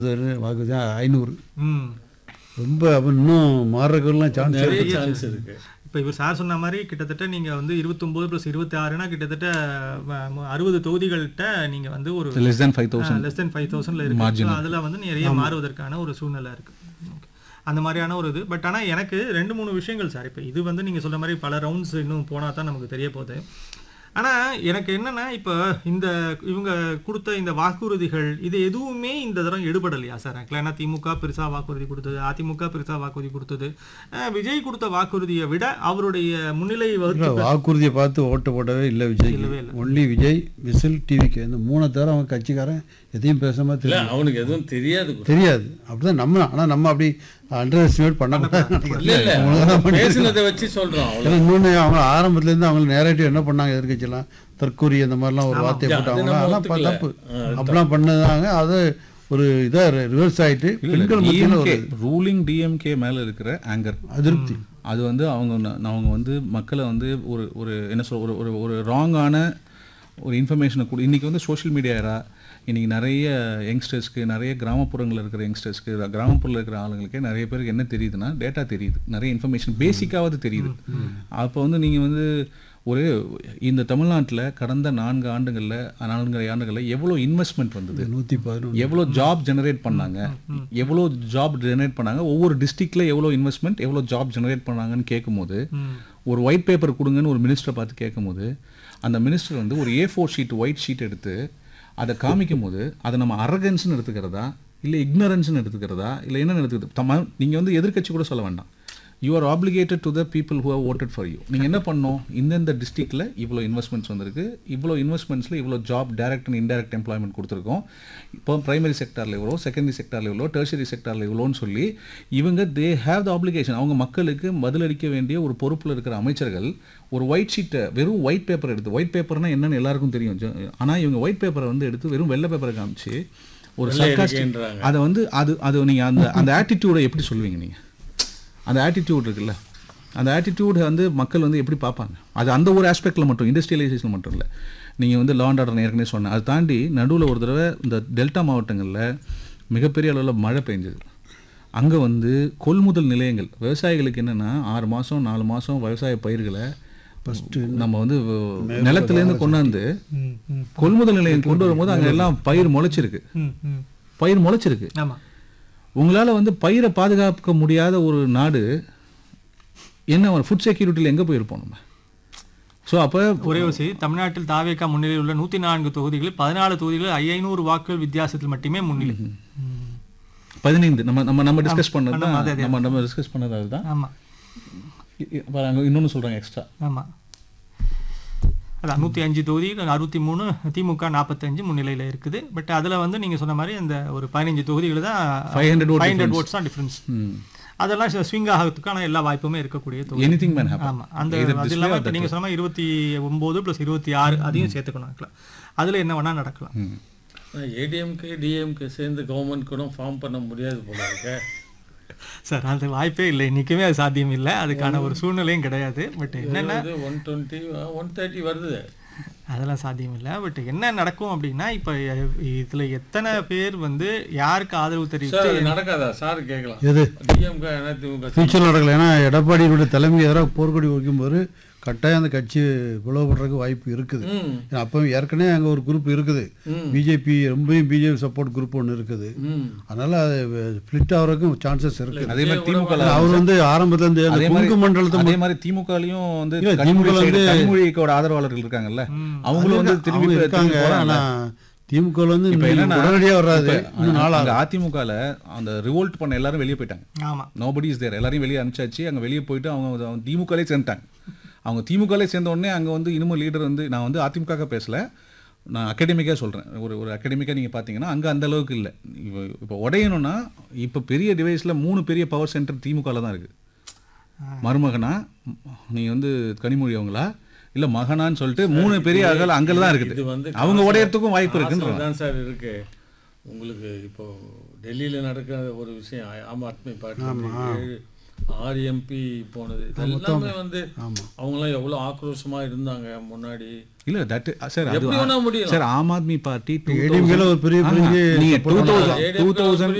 வாக்குறுதி ஐநூறு ம் ரொம்ப அப்ப இன்னும் மாறுறதுக்கெல்லாம் சான்ஸ் நிறைய சான்ஸ் இருக்கு இப்போ இவர் சார் சொன்ன மாதிரி கிட்டத்தட்ட நீங்கள் வந்து இருபத்தொம்போது ப்ளஸ் இருபத்தி ஆறுனா கிட்டத்தட்ட வ- அறுபது தொகுதிகள்கிட்ட நீங்கள் வந்து ஒரு less than five thousand less than five தௌசண்ட்ல இருக்கு So, அதுல வந்து நிறைய மாறுவதற்கான ஒரு சூழ்நிலை இருக்கு Okay. அந்த மாதிரியான ஒரு இது பட் ஆனா எனக்கு ரெண்டு மூணு விஷயங்கள் சார் இப்போ இது வந்து நீங்க சொல்ற மாதிரி பல ரவுண்ட்ஸ் இன்னும் போனா தான் நமக்கு தெரிய போகுது ஆனா எனக்கு என்னன்னா இப்போ இந்த இவங்க கொடுத்த இந்த வாக்குறுதிகள் இது எதுவுமே இந்த தடவை எடுபடலையா சார் ஆக்சுவலாக ஏன்னா திமுக பெருசா வாக்குறுதி கொடுத்தது அதிமுக பெருசா வாக்குறுதி கொடுத்தது அஹ் விஜய் கொடுத்த வாக்குறுதியை விட அவருடைய முன்னிலை வகுத்து வாக்குறுதியை பார்த்து ஓட்டு போடவே இல்லை விஜய் ஒன்லி விஜய் விசில் டிவிக்கு இந்த மூணை தவிர அவன் கட்சிக்காரன் எதையும் பேசாம இல்ல தெரியும் அவனுக்கு எதுவும் தெரியாது கூட. தெரியாது அப்படிதான் நம்ம ஆனா நம்ம அப்படி அண்டர் எஸ்டிமேட் பண்ணக்கூடாது இல்ல இல்ல பேசுனதை வச்சு சொல்றோம் அவ்வளவு ஏன்னா இன்னொன்று அவங்க ஆரம்பத்துல இருந்து அவங்க நேரடிவ் என்ன பண்ணாங்க எதிர்கட்சியெல்லாம் தற்கூரி அந்த மாதிரிலாம் ஒரு வார்த்தையை அது போட்டாங்க நம்ம அதெல்லாம் ப- ஒத்துக்கல. தப்பு ஆ, அப்படிலாம் பண்ணதாங்க அது ஒரு இதா ரிவர்ஸ் ஆயிட்டு பெண்கள் மத்தியில் ஒரு ரூலிங் டிஎம்கே மேல இருக்கிற ஆங்கர் அதிருப்தி அது வந்து அவங்க ந- அவங்க வந்து மக்களை வந்து ஒரு ஒரு என்ன சொல் ஒரு ஒரு ஒரு ராங்கான ஒரு இன்ஃபர்மேஷனை கொடு இன்றைக்கி வந்து சோஷியல் மீடியா era இன்றைக்கி நிறைய யங்ஸ்டர்ஸ்க்கு நிறைய கிராமப்புறங்களில் இருக்கிற யங்ஸ்டர்ஸ்க்கு கிராமப்புறத்தில் இருக்கிற ஆளுங்களுக்கே நிறைய பேருக்கு என்ன தெரியுதுன்னா டேட்டா தெரியுது நிறைய இன்ஃபர்மேஷன் பேசிக்காவது தெரியுது அப்போ வந்து நீங்கள் வந்து ஒரு இந்த தமிழ்நாட்டில் கடந்த நான்கு ஆண்டுகளில் நான்கு ஆண்டுகளில் எவ்வளோ இன்வெஸ்ட்மெண்ட் வந்தது நூற்றி பதினொன்று எவ்வளோ ஜாப் ஜெனரேட் பண்ணாங்க எவ்வளோ ஜாப் ஜெனரேட் பண்ணாங்க ஒவ்வொரு டிஸ்ட்ரிக்ட்ல எவ்வளோ இன்வெஸ்ட்மெண்ட் எவ்வளோ ஜாப் ஜெனரேட் பண்ணாங்கன்னு கேட்கும்போது ஒரு ஒயிட் பேப்பர் கொடுங்கன்னு ஒரு மினிஸ்டரை பார்த்து கேட்கும்போது அந்த மினிஸ்டர் வந்து ஒரு A four sheet white sheet எடுத்து அதை காமிக்கும் போது அதை நம்ம அரகன்ஸ்னு எடுத்துக்கிறதா இல்லை இக்னரன்ஸ்னு எடுத்துக்கிறதா இல்லை என்னன்னு எடுத்துக்கிறது தம்ம நீங்கள் வந்து எதிர்க்கட்சி கூட சொல்ல வேண்டாம் you are obligated to the people who have voted for you நீங்கள் என்ன பண்ணணும் இந்தந்த டிஸ்ட்ரிக்டில் இவ்வளோ இன்வெஸ்ட்மெண்ட்ஸ் வந்திருக்கு இவ்வளோ இன்வெஸ்ட்மெண்ட்ஸில் இவ்வளோ job direct and indirect employment கொடுத்துருக்கோம் இப்போ பிரைமரி செக்டாரில் இவ்வளோ செகண்டரி செக்டாரில் இவ்வளோ டெர்ஷரி செக்டாரில் இவ்வளோன்னு சொல்லி இவங்க தே ஹேவ் த ஆப்ளிகேஷன் அவங்க மக்களுக்கு பதிலளிக்க வேண்டிய ஒரு பொறுப்பில் இருக்கிற அமைச்சர்கள் ஒரு ஒயிட் ஷீட்டை வெறும் ஒயிட் பேப்பர் எடுத்து ஒயிட் பேப்பர்னா என்னன்னு எல்லாருக்கும் தெரியும் ஆனால் இவங்க ஒயிட் பேப்பரை வந்து எடுத்து வெறும் வெள்ளை பேப்பரை காமிச்சு ஒரு வெள்ளை sarcastic- அறிக்கைன்றாங்க. அதை வந்து அது அது நீங்கள் அந்த அந்த ஆட்டிடியூடை எப்படி சொல்லுவீங்க நீங்கள் அந்த ஆட்டிடியூட் இருக்குல்ல அந்த ஆட்டிடியூட் வந்து மக்கள் வந்து எப்படி பார்ப்பாங்க அது அந்த ஒரு ஆஸ்பெக்டில் மட்டும் இண்டஸ்ட்ரியலைசேஷன் மட்டும் இல்லை நீங்கள் வந்து லா அண்ட் ஆர்டர் ஏற்கனவே சொன்னேன் அதை தாண்டி நடுவில் ஒரு தடவை இந்த டெல்டா மாவட்டங்களில் மிகப்பெரிய அளவில் மழை பெஞ்சது அங்கே வந்து கொள்முதல் நிலையங்கள் விவசாயிகளுக்கு என்னென்னா ஆறு மாதம் நாலு மாதம் விவசாய பயிர்களை நம்ம வந்து நிலத்துலேருந்து கொண்டாந்து ம் ம் கொள்முதல் நிலையம் கொண்டு வரும்போது அங்கே எல்லாம் பயிர் முளைச்சிருக்கு ம் ம் பயிர் முளைச்சிருக்கு ஆமா உங்களால் வந்து பயிரை பாதுகாக்க முடியாத ஒரு நாடு என்ன ஃபுட் செக்யூரிட்டியில் எங்கே போயிருப்போம் நம்ம ஸோ அப்போ ஒரே ஒரு செய்தி தமிழ்நாட்டில் தாவேகா முன்னிலையில் உள்ள நூத்தி நான்கு தொகுதிகளில் பதினாலு தொகுதிகளில் ஐநூறு வாக்குகள் வித்தியாசத்தில் மட்டுமே முன்னிலை ம். பதினைந்து நம்ம நம்ம நம்ம டிஸ்கஸ் பண்ணது ஆமா, அதே, அதே. நம்ம நம்ம டிஸ்கஸ் பண்ணது அதுதான் ஆமா அங்கே இன்னொன்று சொல்கிறாங்க எக்ஸ்ட்ரா ஆமா அதான் நூற்றி அஞ்சு தொகுதி அறுபத்தி மூணு திமுக நாற்பத்தஞ்சு முன்னிலையில் இருக்குது பட் அதில் வந்து நீங்கள் சொன்ன மாதிரி அந்த ஒரு பதினஞ்சு தொகுதிகள் தான் 500 vote ஃபைவ் ஹண்ட்ரட் ஓட்ஸ் தான் டிஃப்ரென்ஸ் அதெல்லாம் ஸ்விங் ஆகிறதுக்கான எல்லா வாய்ப்புமே இருக்கக்கூடிய தொகுதி எனி திங் மேன் ஆமா அந்த அது இல்லாமல் இப்போ நீங்கள் சொன்ன மாதிரி இருபத்தி ஒம்பது ப்ளஸ் இருபத்தி ஆறு அதையும் சேர்த்துக்கணும் actually. அதுல என்ன வேணா நடக்கலாம் ஏடிஎம்கே டிஎம்கே சேர்ந்து கவர்மெண்ட் கூட ஃபார்ம் பண்ண முடியாது போல இருக்க சார் அந்த வாய்ப்பே இல்லை இன்னைக்குமே அது சாத்தியம் இல்லை அதுக்கான ஒரு சூழ்நிலையும் கிடையாது பட் என்னென்ன ஒன் டுவெண்ட்டி ஒன் தேர்ட்டி வருது அதெல்லாம் சாத்தியம் இல்லை பட் என்ன நடக்கும் அப்படின்னா இப்போ இதுல எத்தனை பேர் வந்து யாருக்கு ஆதரவு சார் தெரிவித்து அது நடக்காதா சார் கேட்கலாம் எது டிஎம்கே அதிமுக ஃபியூச்சர் நடக்கல ஏன்னா எடப்பாடியினுடைய தலைமை எதிராக போர்க்கொடி வைக்கும்போது கட்டாயம் அந்த கட்சி பிளவுபடுறதுக்கு வாய்ப்பு இருக்குது ம் ஏன்னா அப்போ ஏற்கனவே அங்கே ஒரு குரூப் இருக்குது பிஜேபி ரொம்பவும் பிஜேபி சப்போர்ட் குரூப் ஒன்று இருக்குது ம் அதனால அது ஸ்பிளிட் ஆகிறதுக்கும் சான்சஸ் இருக்குது அதே மாதிரி திமுக ஏன்னா அவர் வந்து ஆரம்பத்துல இருந்து அந்த அதே மாதிரி குறுக்கு மண்டலத்தை அதே மாதிரி திமுகலையும் வந்து இல்ல, கனிமொழி திமுக side- வந்து- கனிமொழிக்கோட ஆதரவாளர்கள் இருக்காங்கல்ல அவங்களும் வந்து அவங்க திரும்பி இருக்காங்க திரும்பி போறாங்கல்ல. ஆனா திமுக வந்து இப்ப இன்னும் என்னன்னா உடனடியா வராது இப்ப இன்னும் நாள் அங்க அதிமுகல அந்த ரிவோல்ட் பண்ண எல்லாரும் வெளியே போயிட்டாங்க ஆமா நோபடி இஸ் தேர் எல்லாரையும் வெளியே அனுப்பிச்சாச்சு அங்கே வெளியே போயிட்டு அவங்க வந்து- அவங்க திமுகலே சேர்ந்துட்டாங்க அவங்க திமுகலே சேர்ந்த உடனே அங்கே வந்து இன்னமும் லீடர் வந்து நான் வந்து அதிமுக பேசல நான் அகாடமிக்காக சொல்கிறேன் ஒரு ஒரு அகாடமிக்காக நீங்கள் பார்த்தீங்கன்னா அங்கே அந்த அளவுக்கு இல்லை இப்போ இப்போ உடையணும்னா இப்போ பெரிய டிவைஸில் மூணு பெரிய பவர் சென்டர் திமுகவில் தான் இருக்குது மருமகனா நீங்கள் வந்து கனிமொழி அவங்களா இல்லை மகனான்னு சொல்லிட்டு மூணு பெரிய அகல் அங்கே தான் இது இருக்குது வந்து அவங்க உடையறதுக்கும் வாய்ப்பு இருக்குன்ற தான் சார் இருக்கு உங்களுக்கு இப்போ டெல்லியில நடக்கிற ஒரு விஷயம் ஆம் ஆத்மி பார்ட்டி ஏழு ஆறு எம்பி போனது இது எல்லாமே வந்து ஆமா. அவங்களாம் எவ்வளோ ஆக்ரோஷமா இருந்தாங்க முன்னாடி இல்ல தட் சார் அது எப்படி வேணா முடியும் சார் ஆம் ஆத்மி பார்ட்டி ஏடிஎம்கேல ஒரு பெரிய பெரிய நீங்க two thousand ADMK two thousand